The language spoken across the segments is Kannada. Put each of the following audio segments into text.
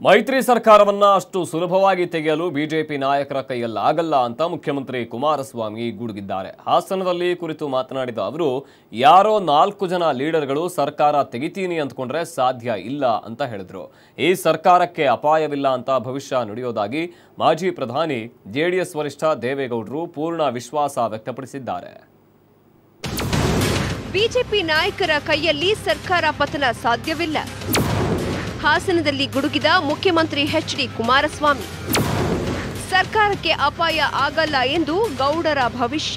ಮೈತ್ರಿ ಸರ್ಕಾರವನ್ನ ಅಷ್ಟು ಸುಲಭವಾಗಿ ತೆಗೆಯಲು ಬಿಜೆಪಿ ನಾಯಕರ ಕೈಯಲ್ಲಾಗಲ್ಲ ಅಂತ ಮುಖ್ಯಮಂತ್ರಿ ಕುಮಾರಸ್ವಾಮಿ ಗುಡುಗಿದ್ದಾರೆ ಹಾಸನದಲ್ಲಿ ಕುರಿತು ಮಾತನಾಡಿದ ಅವರು ಯಾರೋ ನಾಲ್ಕು ಜನ ಲೀಡರ್ಗಳು ಸರ್ಕಾರ ತೆಗಿತೀನಿ ಅಂದ್ಕೊಂಡ್ರೆ ಸಾಧ್ಯ ಇಲ್ಲ ಅಂತ ಹೇಳಿದ್ರು ಈ ಸರ್ಕಾರಕ್ಕೆ ಅಪಾಯವಿಲ್ಲ ಅಂತ ಭವಿಷ್ಯ ನುಡಿಯೋದಾಗಿ ಮಾಜಿ ಪ್ರಧಾನಿ ಜೆಡಿಎಸ್ ವರಿಷ್ಠ ದೇವೇಗೌಡರು ಪೂರ್ಣ ವಿಶ್ವಾಸ ವ್ಯಕ್ತಪಡಿಸಿದ್ದಾರೆ ಬಿಜೆಪಿ ನಾಯಕರ ಕೈಯಲ್ಲಿ ಸರ್ಕಾರ ಪತನ ಸಾಧ್ಯವಿಲ್ಲ ಹಾಸನದಲ್ಲಿ ಗುಡುಗಿದ ಮುಖ್ಯಮಂತ್ರಿ ಎಚ್ ಡಿ ಕುಮಾರಸ್ವಾಮಿ ಸರ್ಕಾರಕ್ಕೆ ಅಪಾಯ ಆಗಲ್ಲ ಎಂದು ಗೌಡರ ಭವಿಷ್ಯ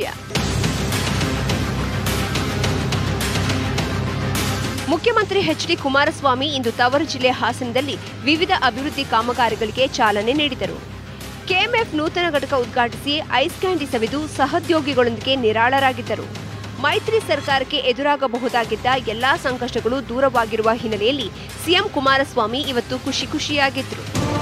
ಮುಖ್ಯಮಂತ್ರಿ ಎಚ್ ಡಿ ಕುಮಾರಸ್ವಾಮಿ ಇಂದು ತವರು ಜಿಲ್ಲೆ ಹಾಸನದಲ್ಲಿ ವಿವಿಧ ಅಭಿವೃದ್ಧಿ ಕಾಮಗಾರಿಗಳಿಗೆ ಚಾಲನೆ ನೀಡಿದರು ಕೆಎಂಎಫ್ ನೂತನ ಘಟಕ ಉದ್ಘಾಟಿಸಿ ಐಸ್ ಕ್ಯಾಂಡಿ ಸವಿದು ಸಹೋದ್ಯೋಗಿಗಳೊಂದಿಗೆ ನಿರಾಳರಾಗಿದ್ದರು ಮೈತ್ರಿ ಸರ್ಕಾರಕ್ಕೆ ಎದುರಾಗಬಹುದಾಗಿದ್ದ ಎಲ್ಲಾ ಸಂಕಷ್ಟಗಳು ದೂರವಾಗಿರುವ ಹಿನ್ನೆಲೆಯಲ್ಲಿ ಸಿಎಂ ಕುಮಾರಸ್ವಾಮಿ ಇವತ್ತು ಖುಷಿ ಖುಷಿಯಾಗಿದ್ರು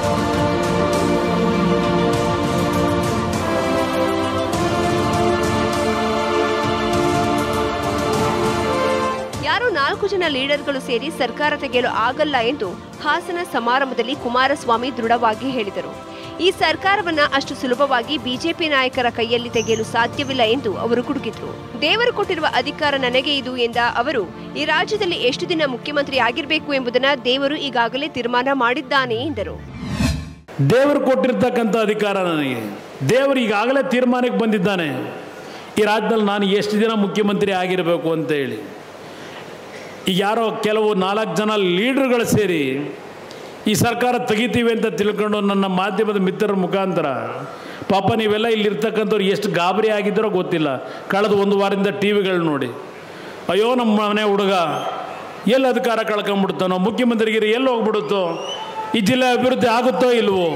ಯಾರೋ ನಾಲ್ಕು ಜನ ಲೀಡರ್ಗಳು ಸೇರಿ ಸರ್ಕಾರ ತೆಗೆಯಲು ಆಗಲ್ಲ ಎಂದು ಹಾಸನ ಸಮಾರಂಭದಲ್ಲಿ ಕುಮಾರಸ್ವಾಮಿ ದೃಢವಾಗಿ ಹೇಳಿದರು ಈ ಸರ್ಕಾರವನ್ನ ಅಷ್ಟು ಸುಲಭವಾಗಿ ಬಿಜೆಪಿ ನಾಯಕರ ಕೈಯಲ್ಲಿ ತೆಗೆಯಲು ಸಾಧ್ಯವಿಲ್ಲ ಎಂದು ಅವರು ಕುಡುಕಿದ್ರು ದೇವರು ಕೊಟ್ಟಿರುವ ಅಧಿಕಾರ ನನಗೆ ಇದು ಎಂದ ಅವರು ಈ ರಾಜ್ಯದಲ್ಲಿ ಎಷ್ಟು ದಿನ ಮುಖ್ಯಮಂತ್ರಿ ಆಗಿರಬೇಕು ಎಂಬುದನ್ನ ದೇವರು ಈಗಾಗಲೇ ತೀರ್ಮಾನ ಮಾಡಿದ್ದಾನೆ ಎಂದರು ದೇವರು ಕೊಟ್ಟಿರ್ತಕ್ಕಂಥ ಅಧಿಕಾರ ನನಗೆ ದೇವರು ಈಗಾಗಲೇ ತೀರ್ಮಾನಕ್ಕೆ ಬಂದಿದ್ದಾನೆ ಈ ರಾಜ್ಯದಲ್ಲಿ ನಾನು ಎಷ್ಟು ದಿನ ಮುಖ್ಯಮಂತ್ರಿ ಆಗಿರಬೇಕು ಅಂತ ಹೇಳಿ ಈಗ ಯಾರೋ ಕೆಲವು ನಾಲ್ಕು ಜನ ಲೀಡರ್ಗಳು ಸೇರಿ ಈ ಸರ್ಕಾರ ತೆಗಿತೀವಿ ಅಂತ ತಿಳ್ಕೊಂಡು ನನ್ನ ಮಾಧ್ಯಮದ ಮಿತ್ರರ ಮುಖಾಂತರ ಪಾಪ ನೀವೆಲ್ಲ ಇಲ್ಲಿರ್ತಕ್ಕಂಥವ್ರು ಎಷ್ಟು ಗಾಬರಿ ಆಗಿದ್ದಾರೋ ಗೊತ್ತಿಲ್ಲ ಕಳೆದ ಒಂದು ವಾರದಿಂದ ಟಿ ವಿಗಳು ನೋಡಿ ಅಯ್ಯೋ ನಮ್ಮ ಮನೆ ಹುಡುಗ ಎಲ್ಲಿ ಅಧಿಕಾರ ಕಳ್ಕೊಂಬಿಡ್ತಾನೋ ಮುಖ್ಯಮಂತ್ರಿಗಿರಿ ಎಲ್ಲಿ ಹೋಗ್ಬಿಡುತ್ತೋ ಈ ಜಿಲ್ಲೆ ಅಭಿವೃದ್ಧಿ ಆಗುತ್ತೋ ಇಲ್ವೋ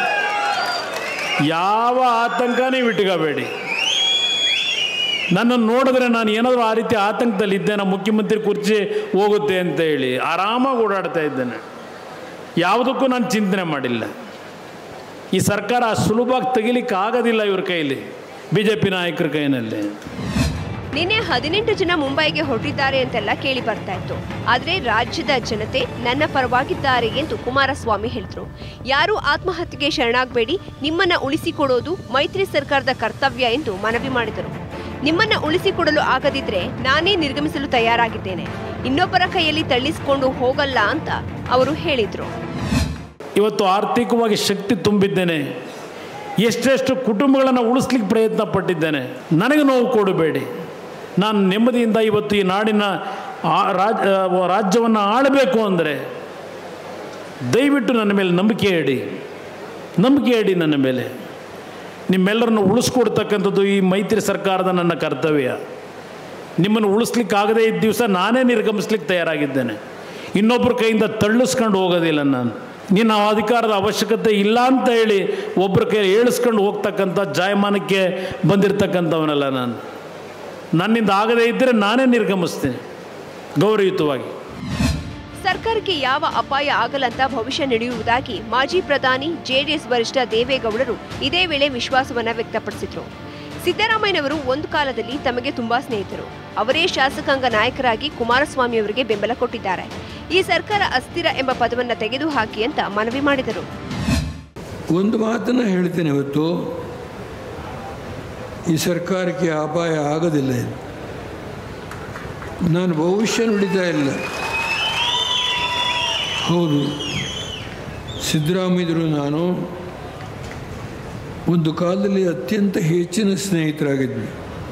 ಯಾವ ಆತಂಕ ನೀವು ಇಟ್ಕೋಬೇಡಿ ನನ್ನನ್ನು ನೋಡಿದ್ರೆ ನಾನು ಏನಾದರೂ ಆ ರೀತಿ ಆತಂಕದಲ್ಲಿ ಇದ್ದೇನೆ ಮುಖ್ಯಮಂತ್ರಿ ಕುರ್ಚಿ ಹೋಗುತ್ತೆ ಅಂತ ಹೇಳಿ ಆರಾಮಾಗಿ ಓಡಾಡ್ತಾ ಇದ್ದೇನೆ ಯಾವುದಕ್ಕೂ ನಾನು ಚಿಂತನೆ ಮಾಡಿಲ್ಲ ಈ ಸರ್ಕಾರ ಸುಲಭವಾಗಿ ತೆಗಿಲಿಕ್ಕೆ ಆಗೋದಿಲ್ಲ ಇವ್ರ ಕೈಲಿ ಬಿ ಜೆ ಪಿ ನಾಯಕರ ಕೈನಲ್ಲಿ ನಿನ್ನೆ ಹದಿನೆಂಟು ಜನ ಮುಂಬೈಗೆ ಹೊರಟಿದ್ದಾರೆ ಅಂತೆಲ್ಲ ಕೇಳಿ ಬರ್ತಾ ಇತ್ತು ಆದ್ರೆ ರಾಜ್ಯದ ಜನತೆ ನನ್ನ ಪರವಾಗಿದ್ದಾರೆ ಎಂದು ಕುಮಾರಸ್ವಾಮಿ ಹೇಳಿದ್ರು ಯಾರೂ ಆತ್ಮಹತ್ಯೆಗೆ ಶರಣಾಗಬೇಡಿ ನಿಮ್ಮನ್ನ ಉಳಿಸಿಕೊಡೋದು ಮೈತ್ರಿ ಸರ್ಕಾರದ ಕರ್ತವ್ಯ ಎಂದು ಮನವಿ ಮಾಡಿದರು ನಿಮ್ಮನ್ನ ಉಳಿಸಿಕೊಡಲು ಆಗದಿದ್ರೆ ನಾನೇ ನಿರ್ಗಮಿಸಲು ತಯಾರಾಗಿದ್ದೇನೆ ಇನ್ನೊಬ್ಬರ ಕೈಯಲ್ಲಿ ತಳ್ಳಿಸಿಕೊಂಡು ಹೋಗಲ್ಲ ಅಂತ ಅವರು ಹೇಳಿದ್ರು ಇವತ್ತು ಆರ್ಥಿಕವಾಗಿ ಶಕ್ತಿ ತುಂಬಿದ್ದೇನೆ ಎಷ್ಟೆಷ್ಟು ಕುಟುಂಬಗಳನ್ನು ಉಳಿಸ್ಲಿಕ್ಕೆ ಪ್ರಯತ್ನ ಪಟ್ಟಿದ್ದೇನೆ ನನಗೆ ನೋವು ಕೊಡಬೇಡಿ ನಾನು ನೆಮ್ಮದಿಯಿಂದ ಇವತ್ತು ಈ ನಾಡಿನ ಆ- ರಾಜ್ ರಾಜ್ಯವನ್ನು ಆಳಬೇಕು ಅಂದರೆ ದಯವಿಟ್ಟು ನನ್ನ ಮೇಲೆ ನಂಬಿಕೆ ಇಡಿ ನಂಬಿಕೆ ಇಡಿ ನನ್ನ ಮೇಲೆ ನಿಮ್ಮೆಲ್ಲರನ್ನು ಉಳಿಸ್ಕೊಡ್ತಕ್ಕಂಥದ್ದು ಈ ಮೈತ್ರಿ ಸರ್ಕಾರದ ನನ್ನ ಕರ್ತವ್ಯ ನಿಮ್ಮನ್ನು ಉಳಿಸ್ಲಿಕ್ಕಾಗದೇ ಇದ್ದ ದಿವಸ ನಾನೇ ನಿರ್ಗಮಿಸ್ಲಿಕ್ಕೆ ತಯಾರಾಗಿದ್ದೇನೆ ಇನ್ನೊಬ್ಬರ ಕೈಯಿಂದ ತಳ್ಳಿಸ್ಕೊಂಡು ಹೋಗೋದಿಲ್ಲ ನಾನು ನೀನು ನಾವು ಅಧಿಕಾರದ ಅವಶ್ಯಕತೆ ಇಲ್ಲ ಅಂತ ಹೇಳಿ ಒಬ್ಬರ ಕೈ ಏಳಿಸ್ಕೊಂಡು ಹೋಗ್ತಕ್ಕಂಥ ಜಾಯಮಾನಕ್ಕೆ ಬಂದಿರತಕ್ಕಂಥವನಲ್ಲ ನಾನು ನನ್ನಿಂದ ಆಗದೇ ಇದ್ದರೆ ನಾನೇ ನಿರ್ಗಮಿಸ್ತೀನಿ ಗೌರವಯುತವಾಗಿ ಸರ್ಕಾರಕ್ಕೆ ಯಾವ ಅಪಾಯ ಆಗಲ್ಲಂತ ಭವಿಷ್ಯ ನಡೆಯುವುದಾಗಿ ಮಾಜಿ ಪ್ರಧಾನಿ ಜೆಡಿಎಸ್ ವರಿಷ್ಠ ದೇವೇಗೌಡರು ಇದೇ ವೇಳೆ ವಿಶ್ವಾಸವನ್ನ ವ್ಯಕ್ತಪಡಿಸಿದ್ರು ಸಿದ್ದರಾಮಯ್ಯನವರು ಒಂದು ಕಾಲದಲ್ಲಿ ತಮಗೆ ತುಂಬಾ ಸ್ನೇಹಿತರು ಅವರೇ ಶಾಸಕಾಂಗ ನಾಯಕರಾಗಿ ಕುಮಾರಸ್ವಾಮಿ ಅವರಿಗೆ ಬೆಂಬಲ ಕೊಟ್ಟಿದ್ದಾರೆ ಈ ಸರ್ಕಾರ ಅಸ್ಥಿರ ಎಂಬ ಪದವನ್ನ ತೆಗೆದುಹಾಕಿ ಅಂತ ಮನವಿ ಮಾಡಿದರು ಒಂದು ಮಾತನ್ನು ಹೇಳ್ತೇನೆ ಇವತ್ತು ಈ ಸರ್ಕಾರಕ್ಕೆ ಅಪಾಯ ಆಗೋದಿಲ್ಲ ಇದು. ನಾನು ಭವಿಷ್ಯ ನುಡಿತಾ ಇಲ್ಲ ಹೌದು ಸಿದ್ದರಾಮಯ್ಯರು ನಾನು ಒಂದು ಕಾಲದಲ್ಲಿ ಅತ್ಯಂತ ಹೆಚ್ಚಿನ ಸ್ನೇಹಿತರಾಗಿದ್ವಿ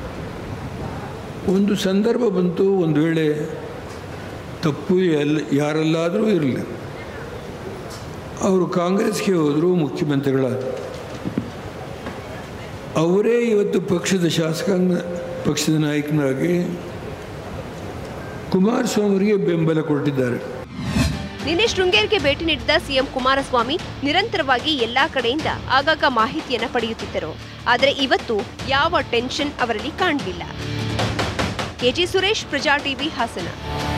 ಒಂದು ಸಂದರ್ಭ ಬಂತು ಒಂದು ವೇಳೆ ತಪ್ಪು ಎಲ್ಲ ಯಾರಲ್ಲಾದರೂ ಇರಲಿ ಅವರು ಕಾಂಗ್ರೆಸ್ಗೆ ಹೋದರು ಮುಖ್ಯಮಂತ್ರಿಗಳಾದರು ಅವರೇ ಇವತ್ತು ಪಕ್ಷದ ಶಾಸಕಾಂಗ ಪಕ್ಷದ ನಾಯಕನಾಗಿ ಕುಮಾರಸ್ವಾಮಿಯವರಿಗೆ ಬೆಂಬಲ ಕೊಟ್ಟಿದ್ದಾರೆ ನಿನ್ನೆ ಶೃಂಗೇರಿಗೆ ಭೇಟಿ ನೀಡಿದ ಸಿಎಂ ಕುಮಾರಸ್ವಾಮಿ ನಿರಂತರವಾಗಿ ಎಲ್ಲಾ ಕಡೆಯಿಂದ ಆಗಾಗ ಮಾಹಿತಿಯನ್ನ ಪಡೆಯುತ್ತಿದ್ದರು ಆದರೆ ಇವತ್ತು ಯಾವ ಟೆನ್ಷನ್ ಅವರಲ್ಲಿ ಕಾಣಲಿಲ್ಲ ಕೆಜಿ ಸುರೇಶ್ ಪ್ರಜಾ ಟಿವಿ ಹಾಸನ